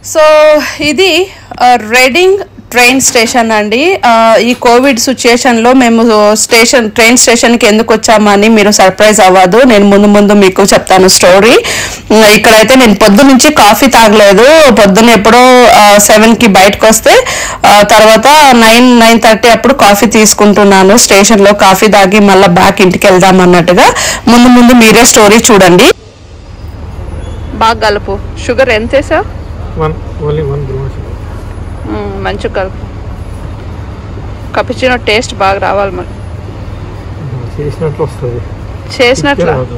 So ఇది ఆ, reading train station అండి ఆ, ఈ కోవిడ్ సిచ్యుయేషన్లో మేము స్టేషన్ ట్రైన్ స్టేషన్కి ఎందుకు వచ్చామని మీరు సర్ప్రైజ్ అవ్వదు నేను ముందు ముందు మీకు చెప్తాను స్టోరీ ఉమ్, ఇక్కడైతే నేను పొద్దు నుంచి కాఫీ తాగలేదు పొద్దున్న ఎప్పుడో సెవెన్కి బయటకు వస్తే ఆ, తర్వాత నైన్ నైన్ థర్టీ అప్పుడు కాఫీ తీసుకుంటున్నాను స్టేషన్లో కాఫీ తాగి మళ్ళీ బ్యాక్ ఇంటికి వెళ్దాం అన్నట్టుగా ముందు ముందు మీరే స్టోరీ చూడండి బాగా కలుపు షుగర్ ఎంత వేసావు వన్ ఓన్లీ వన్ బ్రూన్ మంచి కలుపు కపిచినో టేస్ట్ బాగా రావాలి మరి చేసినట్లు వస్తుంది చేసినట్ల రాదు.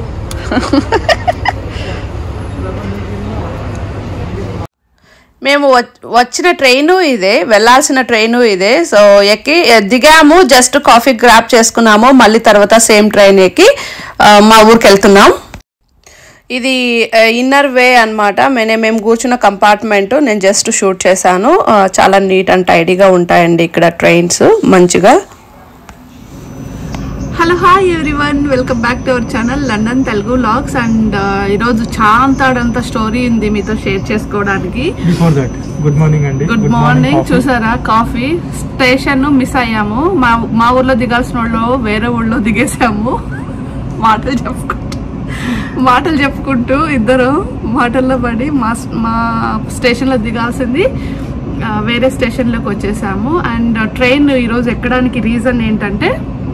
మేము వచ్- వచ్చిన ట్రైను ఇదే వెళ్ళాల్సిన ట్రైను ఇదే సో ఎక్కి దిగాము జస్ట్ కాఫీ గ్రాప్ చేసుకున్నాము మళ్ళీ తర్వాత సేమ్ ట్రైన్ ఎక్కి ఆ, మా ఊరికి వెళ్తున్నాం ఇది ఇన్నర్ వే అనమాట మేనే మేము కూర్చున్న కంపార్ట్మెంట్ నేను జస్ట్ షూట్ చేశాను ఆ, చాలా నీట్ అండ్ టైడీగా ఉంటాయండి ఇక్కడ ట్రైన్స్ మంచిగా hello hi everyone welcome back to our channel London Telugu logs and ఈరోజు చాంతాడంత స్టోరీ ఉంది మీతో షేర్ చేసుకోవడానికి బిఫోర్ దట్ గుడ్ మార్నింగ్ అండి గుడ్ మార్నింగ్ చూసారా కాఫీ స్టేషన్ మిస్ అయ్యాము మా మా ఊర్లో దిగాల్సిన వాళ్ళు వేరే ఊళ్ళో దిగేసాము మాటలు చెప్పుకుంటూ మాటలు చెప్పుకుంటూ ఇద్దరు మాటల్లో పడి మా మా స్టేషన్లో దిగాల్సింది ఆ, వేరే స్టేషన్లోకి వచ్చేసాము అండ్ ట్రైన్ ఈరోజు ఎక్కడానికి రీజన్ ఏంటంటే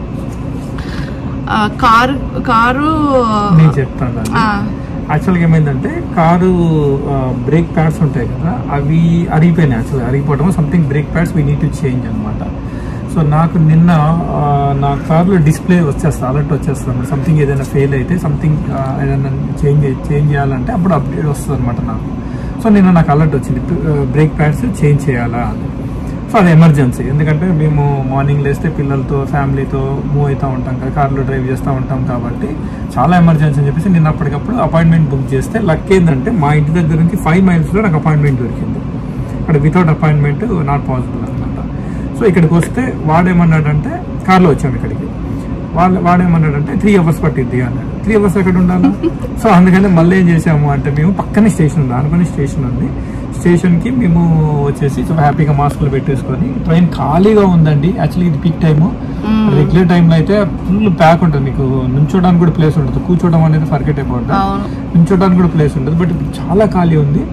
ఆ, కారు కారు నేను చెప్తాను ఆ, యాక్చువల్గా ఏమైందంటే కారు బ్రేక్ ప్యాడ్స్ ఉంటాయి కదా అవి అరిగిపోయినాయి యాక్చువల్గా అరిగిపోవడం something brake pads we need to change అనమాట సో నాకు నిన్న ఆ, నా కార్లో డిస్ప్లే వచ్చేస్తుంది అలర్ట్ వచ్చేస్తుంది సంథింగ్ ఏదైనా ఫెయిల్ అయితే సంథింగ్ ఏదైనా చేంజ్ చేంజ్ చేయాలంటే అప్పుడు అప్డేట్ వస్తుంది అనమాట నాకు సో నిన్న నాకు అలర్ట్ వచ్చింది బ్రేక్ ప్యాడ్స్ చేంజ్ చేయాలా అని సో అది ఎమర్జెన్సీ ఎందుకంటే మేము మార్నింగ్ లేస్తే పిల్లలతో ఫ్యామిలీతో మూవ్ అవుతూ ఉంటాం కదా కార్లో డ్రైవ్ చేస్తూ ఉంటాం కాబట్టి చాలా ఎమర్జెన్సీ అని చెప్పేసి నేను అప్పటికప్పుడు అపాయింట్మెంట్ బుక్ చేస్తే లక్ ఏంటంటే మా ఇంటి దగ్గర నుంచి ఫైవ్ మైల్స్లో నాకు అపాయింట్మెంట్ దొరికింది అక్కడ వితౌట్ అపాయింట్మెంట్ నాట్ పాసిబుల్ అనమాట సో ఇక్కడికి వస్తే వాడేమన్నాడంటే కార్లో వచ్చాము ఇక్కడికి వాళ్ళు వాడేమన్నాడంటే త్రీ అవర్స్ పట్టిద్ది అన్నాడు త్రీ అవర్స్ ఎక్కడ ఉండాలి సో అందుకని మళ్ళీ ఏం చేసాము అంటే మేము పక్కనే స్టేషన్ ఉంది అనుకునే స్టేషన్ ఉంది స్టేషన్కి మేము వచ్చేసి చాలా హ్యాపీగా మాస్కులు పెట్టేసుకొని ట్రైన్ ఖాళీగా ఉందండి యాక్చువల్లీ ఇది పీక్ టైము రెగ్యులర్ టైంలో అయితే ఫుల్ ప్యాక్ ఉంటుంది మీకు నుంచోడానికి కూడా ప్లేస్ ఉంటుంది కూర్చోవడం అనేది ఫర్గెట్ అయిపోతుంది అవును నుంచోడానికి కూడా ప్లేస్ ఉంటుంది బట్ ఇప్పుడు చాలా ఖాళీ ఉంది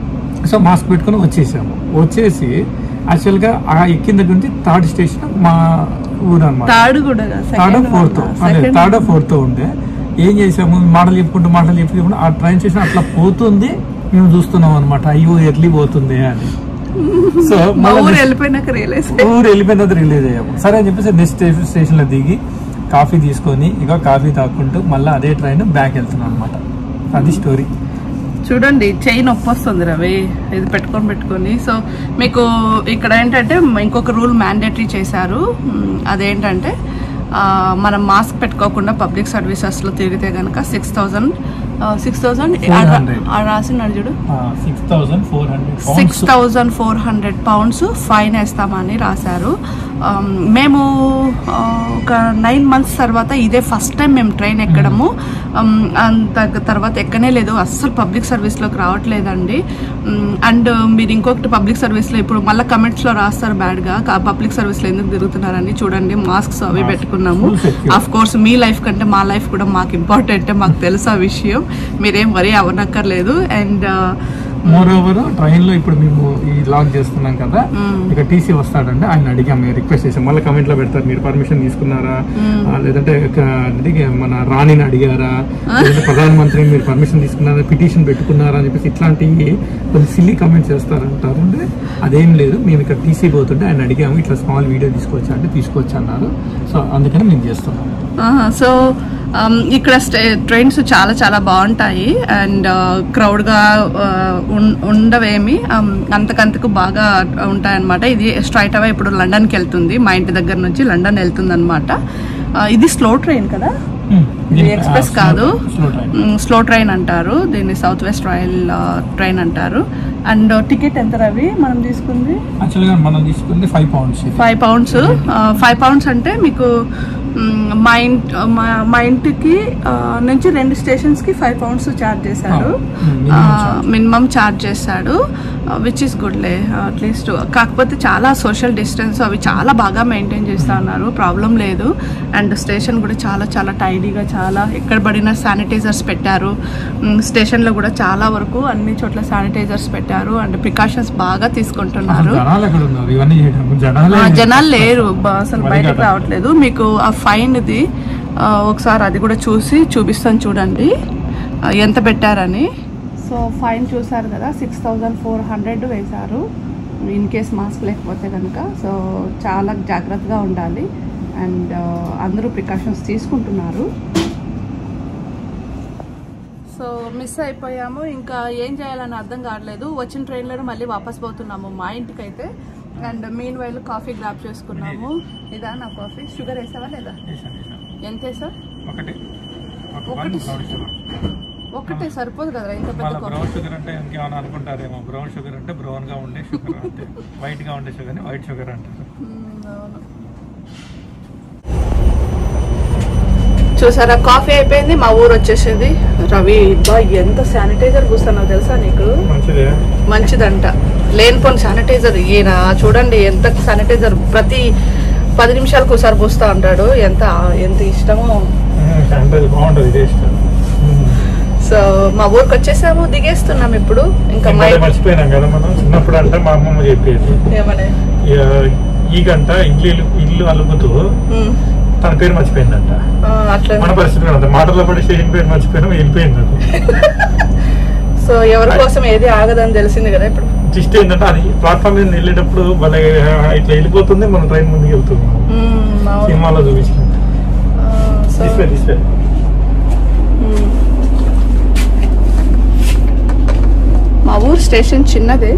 సో మాస్క్ పెట్టుకొని వచ్చేసాము వచ్చేసి యాక్చువల్గా ఆ ఎక్కిన దగ్గర నుంచి థర్డ్ స్టేషన్ మా ఊరు అనమాట థర్డ్ కూడా థర్డ్ ఫోర్త్ అదే థర్డ్ ఫోర్త్ ఉండే ఏం చేసాము మాటలు చెప్పుకుంటూ మాటలు చెప్పుకుంటూ ఆ ట్రైన్ స్టేషన్ అట్లా పోతుంది మేము చూస్తున్నాం అనమాట అయ్యో ఎర్లీ పోతుంది అని సో మా మళ్ళీ ఊరు వెళ్ళిపోయినాక రియలైజ్ ఊరు వెళ్ళిపోయిన తర్వాత రిలీజ్ అయ్యాము సరే అని చెప్పేసి నెక్స్ట్ స్టేషన్ లో దిగి కాఫీ తీసుకొని ఇక కాఫీ తాక్కుంటూ మళ్ళీ అదే ట్రైన్ బ్యాక్ వెళ్తున్నాం అనమాట అది స్టోరీ చూడండి చెయ్యి నొప్పి వస్తుంది రవి ఇది పెట్టుకొని పెట్టుకొని సో మీకు ఇక్కడ ఏంటంటే ఇంకొక రూల్ మ్యాండేటరీ చేశారు మ్, అదేంటంటే ఆ, మనం మాస్క్ పెట్టుకోకుండా పబ్లిక్ సర్వీసెస్లో తిరిగితే కనుక సిక్స్ థౌజండ్ సిక్స్ థౌజండ్ 400. రాసినాడు చూడు six thousand four hundred six thousand four hundred pounds fine వేస్తామని రాశారు ఆమ్, మేము ఆ, ఒక నైన్ మంత్స్ తర్వాత ఇదే ఫస్ట్ టైం మేము ట్రైన్ ఎక్కడము ఆమ్, అంత తర్వాత ఎక్కనే లేదు అస్సలు పబ్లిక్ సర్వీస్లోకి రావట్లేదండి అండ్ మీరు ఇంకొకటి పబ్లిక్ సర్వీస్లో ఇప్పుడు మళ్ళీ కమెంట్స్లో రాస్తారు బ్యాడ్గా పబ్లిక్ సర్వీస్లో ఎందుకు తిరుగుతున్నారని చూడండి మాస్క్స్ అవి Mask. పెట్టుకున్నాము Full secure. ఆఫ్ కోర్స్ మీ లైఫ్ కంటే మా లైఫ్ కూడా మాకు ఇంపార్టెంట్ మాకు తెలుసు ఆ విషయం మీరేం వరి అవ్వనక్కర్లేదు అండ్ మోర్ ఓవర్ ట్రైన్ లో ఇప్పుడు మేము ఈ లాక్ చేస్తున్నాం కదా ఇక టీసీ వస్తాడంటే ఆయన అడిగాం మేము రిక్వెస్ట్ చేసాం మళ్ళీ కమెంట్ లో పెడతారు మీరు పర్మిషన్ తీసుకున్నారా ఆ, లేదంటే ఒక ఇది మన రాణిని అడిగారా లేదంటే ప్రధానమంత్రిని మీరు పర్మిషన్ తీసుకున్నారా పిటిషన్ పెట్టుకున్నారా అని చెప్పేసి ఇట్లాంటివి కొన్ని సిల్లీ కమెంట్స్ చేస్తారంటారు అంటే అదేం లేదు మేము ఇక్కడ టీసీ పోతుంటే ఆయన అడిగాము ఇట్లా స్మాల్ వీడియో తీసుకొచ్చా అంటే తీసుకొచ్చి అన్నారు సో అందుకని మేము చేస్తున్నాం సో ఇక్కడ స్టే ట్రైన్స్ చాలా చాలా బాగుంటాయి అండ్ క్రౌడ్గా ఉండవేమి um, అంతకంతకు బాగా ఉంటాయన్నమాట ఇది స్ట్రైట్ అవే ఇప్పుడు లండన్కి వెళ్తుంది మా ఇంటి దగ్గర నుంచి లండన్ వెళ్తుంది అనమాట ఇది స్లో ట్రైన్ కదా ఇది ఎక్స్ప్రెస్ కాదు స్లో ట్రైన్ స్లో ట్రైన్ అంటారు దీన్ని సౌత్ వెస్ట్ రాయల్ ట్రైన్ అంటారు అండ్ టికెట్ ఎంత రవి మనం తీసుకుంది యాక్చువల్గా మనం తీసుకుంది ఫైవ్ పౌండ్స్ ఇది ఫైవ్ పౌండ్స్ ఫైవ్ పౌండ్స్ అంటే మీకు మ్, మా ఇంటి మా- మా ఇంటికి ఆ, నుంచి రెండు స్టేషన్స్ కి ఫైవ్ పౌండ్స్ ఛార్జ్ చేశాడు ఆ, మ్, minimum charge. మినిమం ఛార్జ్ చేశాడు విచ్ ఇస్ గుడ్లే అట్లీస్ట్ కాకపోతే చాలా సోషల్ డిస్టెన్స్ అవి చాలా బాగా మెయింటైన్ చేస్తూ ఉన్నారు ప్రాబ్లం లేదు అండ్ స్టేషన్ కూడా చాలా చాలా టైడీగా చాలా ఎక్కడ పడినా శానిటైజర్స్ పెట్టారు మ్, స్టేషన్లో కూడా చాలా వరకు అన్ని చోట్ల శానిటైజర్స్ పెట్టారు అండ్ ప్రికాషన్స్ బాగా తీసుకుంటున్నారు జనాలు ఎక్కడ ఉన్నారు ఇవన్నీ చేయడానికి జనాలే ఆ, జనాలు లేరు బ- అసలు మరి బయటకు కదా. రావట్లేదు మీకు ఆ ఫైన్ది ఆ, ఒకసారి అది కూడా చూసి చూపిస్తాను చూడండి ఆ, ఎంత పెట్టారని సో ఫైన్ చూసారు కదా సిక్స్ థౌజండ్ ఫోర్ హండ్రెడ్ వేశారు ఇన్ కేస్ మాస్క్ లేకపోతే కనుక సో చాలా జాగ్రత్తగా ఉండాలి అండ్ అందరూ ప్రికాషన్స్ తీసుకుంటున్నారు సో మిస్ అయిపోయాము ఇంకా ఏం చేయాలని అర్థం కావట్లేదు వచ్చిన ట్రైన్లో మళ్ళీ వాపస్ పోతున్నాము మా ఇంటికైతే and meanwhile coffee grab చేసుకున్నాము ఇదా నా కాఫీ షుగర్ వేసావా లేదా చేశాను, చేశాను. ఎంత వేసా ఒకటి ఒక ఒకటి. వన్ బ్రౌన్ షుగర్ ఒక్కటే సరిపోదు కదా ఇంత పెద్ద మళ్ళీ కాఫీ బ్రౌన్ షుగర్ అంటే ఇంకేమైనా అనుకుంటారేమో బ్రౌన్ షుగర్ అంటే బ్రౌన్ గా ఉండే షుగర్ అంటే వైట్ గా ఉండే షుగర్ ని వైట్ షుగర్ అంటారు మ్మ్, అవును. చూసారా కాఫీ అయిపోయింది మా ఊరు వచ్చేసింది రవి బా ఎంత శానిటైజర్ పూస్తున్నావు తెలుసా నీకు మంచిదే మంచిదంట లేనిపోని శానిటైజర్ ఈయన చూడండి ఎంత శానిటైజర్ ప్రతి పది నిమిషాలకు ఒకసారి పూస్తా ఉంటాడు ఎంత ఎంత ఇష్టమో శానిటైజర్ బాగుంటది టేస్ట్ సో మా ఊరికి వచ్చేసాము దిగేస్తున్నాం ఇప్పుడు ఇంకా మై మర్చిపోయినాం కదా మనం చిన్నప్పుడు అంటే మా అమ్మమ్మ చెప్పేది ఏమనే ఇక ఈ గంట ఇల్లు ఇల్లు అలుగుతూ మ్మ్. తన పేరు మర్చిపోయిందంట ఆ, అట్లా మన పరిస్థితి కూడా అంతే మాటల్లో పడి స్టేషన్ పేరు మర్చిపోయినా వెళ్ళిపోయింది అది సో ఎవరి కోసం ఏది ఆగదని తెలిసింది కదా ఇప్పుడు జస్ట్ ఏంటంటే అది ప్లాట్ఫామ్ మీద వెళ్ళేటప్పుడు భలే ఇట్లా వెళ్ళిపోతుంది మన ట్రైన్ ముందుకు వెళ్తుంది మ్మ్, అవును. సినిమాలో చూపించినట్టు ఆ, సో డిస్ప్లే డిస్ప్లే మ్మ్. మా ఊరు స్టేషన్ చిన్నదే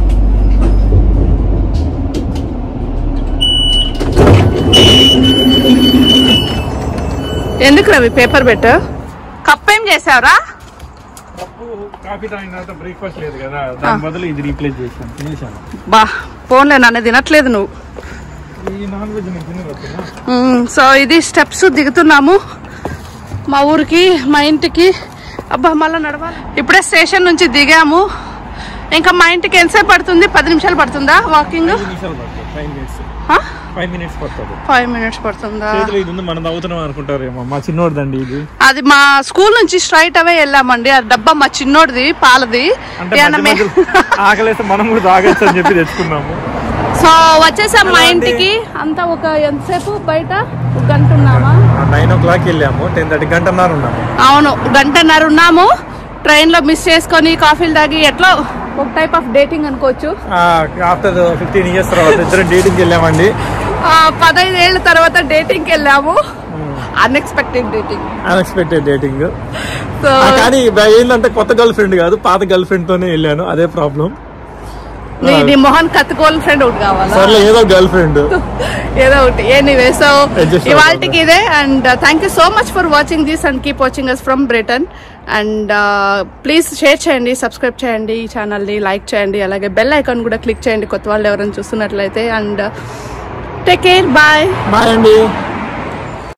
ఎందుకు రవి పేపర్ పెట్ట కప్ ఏం చేసావురా కప్పు కాఫీ తాగిన తర్వాత బ్రేక్ఫాస్ట్ లేదు కదా దాని బదులు ఇది రీప్లేస్ చేశాను తినేసాను బా ఫోన్లే నన్ను తినట్లేదు నువ్వు ఈ నాన్ వెజ్ నేను తినగలుగుతున్నా మ్మ్. సో ఇది స్టెప్స్ దిగుతున్నాము మా ఊరికి మా ఇంటికి అబ్బా మళ్ళీ నడవాలి ఇప్పుడే స్టేషన్ నుంచి దిగాము ఇంకా మా ఇంటికి ఎంతసేపు పడుతుంది పది నిమిషాలు పడుతుందా వాకింగ్ ఐదు నిమిషాలు పడుతుంది ఫైవ్ మినిట్స్ ఫైవ్ మినిట్స్ పడుతుంది ఫైవ్ మినిట్స్ పడుతుందా చేతిలో ఇది ఉంది మనం తాగుతున్నాం అనుకుంటారేమో మా చిన్నోడిదండి ఇది అది మా స్కూల్ నుంచి స్ట్రైట్ అవే వెళ్ళామండి ఆ డబ్బా మా చిన్నోడిది పాలది అంటే ఏమన్నా మే- మధ్య మధ్యలో ఆకలేస్తే మనం కూడా తాగొచ్చు అని చెప్పి తెచ్చుకున్నాము సో వచ్చేసాం మా ఇంటికి అంతా ఒక ఎంతసేపు బయట ఒక గంట ఉన్నామా నైన్ ఓ క్లాక్ వెళ్ళాము టెన్ థర్టీ గంటన్నర ఉన్నాము అవును గంటన్నర ఉన్నాము ట్రైన్ లో మిస్ చేసుకొని కాఫీలు తాగి ఎట్లా ఒక టైప్ ఆఫ్ డేటింగ్ అనుకోవచ్చు ఆఫ్టర్ ఫిఫ్టీన్ ఇయర్స్ తర్వాత ఇద్దరం డేటింగ్ వెళ్ళామండి ఆ, పదహైదు ఏళ్ళ తర్వాత డేటింగ్ కి వెళ్ళాము unexpected dating unexpected dating so కానీ ఏంటంటే కొత్త గర్ల్ ఫ్రెండ్ కాదు పాత గర్ల్ ఫ్రెండ్ తోనే వెళ్ళాను అదే ప్రాబ్లం నీ నీ మొహన్ కత్తుకోల్ ఫ్రెండ్ ఒకటి కావాలా సర్లే ఏదో గర్ల్ ఫ్రెండ్ ఏదో ఒకటి ఎనీవే సో Adjust ఇవాళకి ఇదే and thank you so much for watching this and keep watching us from Britain and please share చేయండి సబ్స్క్రైబ్ చేయండి ఈ ఛానల్ని లైక్ చేయండి అలాగే బెల్ ఐకాన్ కూడా క్లిక్ చేయండి కొత్త వాళ్ళు ఎవరైనా చూస్తున్నట్లయితే and take care bye bye అండి